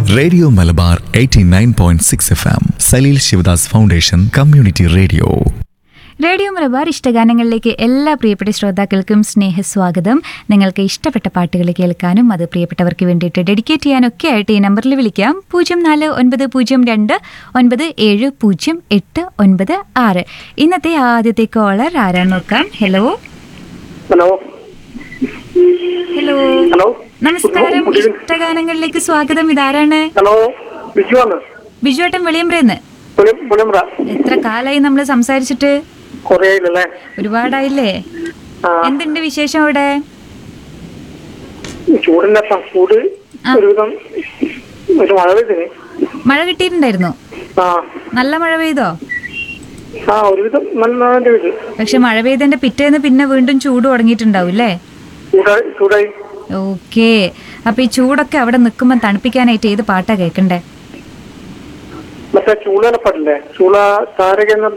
Radio Malabar 89.6 F M Saleel Shivadas foundation community radio radio Malabar ഇഷ്ടഗാനങ്ങളിലേക്ക് എല്ലാ പ്രിയപ്പെട്ട ശ്രോതാക്കൾക്കും സ്നേഹസ്വാഗതം നിങ്ങൾക്ക് ഇഷ്ടപ്പെട്ട പാട്ടുകൾ കേൾക്കാനും അത് പ്രിയപ്പെട്ടവർക്ക് വേണ്ടിയിട്ട് ഡെഡിക്കേറ്റ് ചെയ്യാനൊക്കെ ആയിട്ട് ഈ നമ്പറിൽ വിളിക്കാം പൂജ്യം നാല് ഒൻപത് പൂജ്യം രണ്ട് ഒൻപത് ഏഴ് പൂജ്യം എട്ട് ഒൻപത് ആറ് ഇന്നത്തെ ആദ്യത്തെ കോളർ ആരാണ് നോക്കാം ഹലോ ഹലോ ഹലോ ഹലോ നമസ്കാരം ഗുഡ് ഈവനിങ്. ഇഷ്ടഗാനങ്ങളിലേക്ക് സ്വാഗതം ഇതാരാണ് ഹലോ ബിജു ആണ് ബിജുവേട്ടൻ വെളിയമ്പ്രന്ന് പുലി- പുലിമ്പ്ര എത്ര കാലായി നമ്മൾ സംസാരിച്ചിട്ട് കൊറേ ആയില്ലല്ലേ ഒരുപാടായില്ലേ ആ എന്തുണ്ട് വിശേഷം അവിടെ ചൂടിന്റെ അപ്പ ചൂട് ആ. ഒരുവിധം ഒരു മഴ പെയ്തിന് മഴ കിട്ടിയിട്ടുണ്ടായിരുന്നോ ആ നല്ല മഴ പെയ്തോ ആ ഒരുവിധം നല്ല മഴന്റെ വീട് പക്ഷെ മഴ പെയ്തതിന്റെ പിറ്റേന്ന് പിന്നെ വീണ്ടും ചൂട് തുടങ്ങിയിട്ടുണ്ടാവും അല്ലേ ചൂടായി ചൂടായി ഓക്കേ അപ്പൊ ഈ ചൂടൊക്കെ അവിടെ നിൽക്കുമ്പോൾ തണുപ്പിക്കാനായിട്ട് ഏത് പാട്ടാ കേൾക്കണ്ടേ മറ്റേ ചൂളനെ പാട്ടില്ലേ ചൂള താരക എന്ന